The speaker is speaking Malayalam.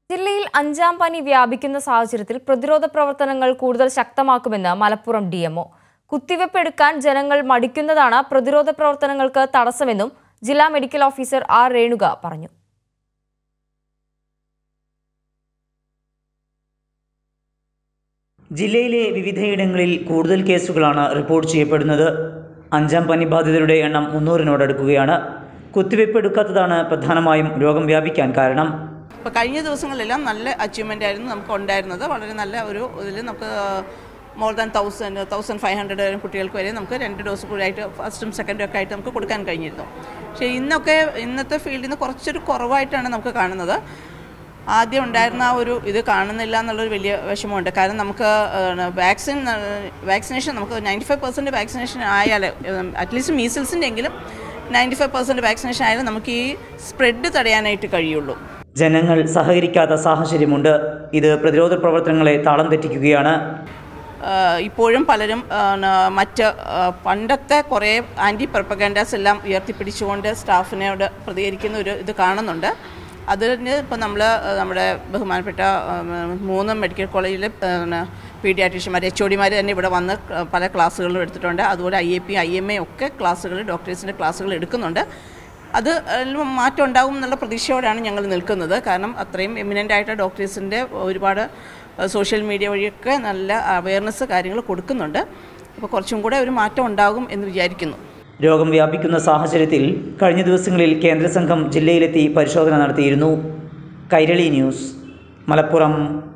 ജില്ലയിൽ അഞ്ചാം പനി വ്യാപിക്കുന്ന സാഹചര്യത്തിൽ പ്രതിരോധ പ്രവർത്തനങ്ങൾ കൂടുതൽ ശക്തമാക്കുമെന്ന് മലപ്പുറം ഡി എംഒ കുത്തിവെപ്പ് എടുക്കാൻ ജനങ്ങൾ മടിക്കുന്നതാണ് പ്രതിരോധ പ്രവർത്തനങ്ങൾക്ക് തടസ്സമെന്നും ജില്ലാ മെഡിക്കൽ ഓഫീസർ ആർ രേണുക പറഞ്ഞു ജില്ലയിലെ വിവിധയിടങ്ങളിൽ കൂടുതൽ കേസുകളാണ് റിപ്പോർട്ട് ചെയ്യപ്പെടുന്നത് അഞ്ചാം പനി ബാധിതരുടെ എണ്ണം മുന്നൂറിനോടടുക്കുകയാണ് കുത്തിവയ്പ് എടുക്കാത്തതാണ് പ്രധാനമായും രോഗം വ്യാപിക്കാൻ കാരണം ഇപ്പോൾ കഴിഞ്ഞ ദിവസങ്ങളിലെല്ലാം നല്ല അച്ചീവ്മെൻ്റ് ആയിരുന്നു നമുക്ക് ഉണ്ടായിരുന്നത് വളരെ നല്ല ഒരു ഇതിൽ നമുക്ക് more than thousand thousand five hundred വരെ കുട്ടികൾക്ക് വരെ നമുക്ക് രണ്ട് ഡോസ് കൂടായിട്ട് ഫസ്റ്റും സെക്കൻഡും ഒക്കെ ആയിട്ട് നമുക്ക് കൊടുക്കാൻ കഴിഞ്ഞിരുന്നു പക്ഷേ ഇന്നൊക്കെ ഇന്നത്തെ ഫീൽഡിൽ നിന്ന് കുറച്ചൊരു കുറവായിട്ടാണ് നമുക്ക് കാണുന്നത് ആദ്യം ഉണ്ടായിരുന്ന ആ ഒരു ഇത് കാണുന്നില്ല എന്നുള്ളൊരു വലിയ വിഷമമുണ്ട് കാരണം നമുക്ക് വാക്സിൻ വാക്സിനേഷൻ നമുക്ക് നയൻറ്റി ഫൈവ് പെർസെൻറ്റ് വാക്സിനേഷൻ ആയാൽ അറ്റ്ലീസ്റ്റ് മീസിൽസിൻ്റെ എങ്കിലും നയൻറ്റി ഫൈവ് പെർസെൻറ്റ് വാക്സിനേഷൻ ആയാലും നമുക്ക് ഈ സ്പ്രെഡ് തടയാനായിട്ട് കഴിയുള്ളൂ ജനങ്ങൾ സഹകരിക്കാത്ത സാഹചര്യമുണ്ട് ഇത് പ്രതിരോധ പ്രവർത്തനങ്ങളെ താളം തെറ്റിക്കുകയാണ് ആഹ് ഇപ്പോഴും പലരും ആഹ് ന- മറ്റ് ആഹ് പണ്ടത്തെ കുറേ ആൻറ്റി പ്രൊപ്പഗാൻഡാസ് എല്ലാം ഉയർത്തിപ്പിടിച്ചുകൊണ്ട് സ്റ്റാഫിനോട് പ്രതികരിക്കുന്ന ഒരു ഇത് കാണുന്നുണ്ട് അതിന് ഇപ്പോൾ നമ്മൾ നമ്മുടെ ബഹുമാനപ്പെട്ട ആഹ് മൂന്ന് മെഡിക്കൽ കോളേജിലെ പീഡിയാട്രീഷ്യന്മാർ എച്ച് ഒടിമാർ തന്നെ ഇവിടെ വന്ന് പല ക്ലാസ്സുകളും എടുത്തിട്ടുണ്ട് അതുപോലെ I A P I M A ഒക്കെ ക്ലാസ്സുകൾ ഡോക്ടേഴ്സിൻ്റെ ക്ലാസ്സുകൾ എടുക്കുന്നുണ്ട് അത് അതിൽ മാറ്റം ഉണ്ടാകും എന്നുള്ള പ്രതീക്ഷയോടെയാണ് ഞങ്ങൾ നിൽക്കുന്നത് കാരണം അത്രയും എമിനൻ്റ് ആയിട്ട് ഡോക്ടേഴ്സിൻ്റെ ഒരുപാട് സോഷ്യൽ മീഡിയ വഴിയൊക്കെ നല്ല അവയർനെസ് കാര്യങ്ങൾ കൊടുക്കുന്നുണ്ട് അപ്പോൾ കുറച്ചും കൂടെ ഒരു മാറ്റം ഉണ്ടാകും എന്ന് വിചാരിക്കുന്നു രോഗം വ്യാപിക്കുന്ന സാഹചര്യത്തിൽ കഴിഞ്ഞ ദിവസങ്ങളിൽ കേന്ദ്ര സംഘം ജില്ലയിലെത്തി പരിശോധന നടത്തിയിരുന്നു കൈരളി ന്യൂസ് മലപ്പുറം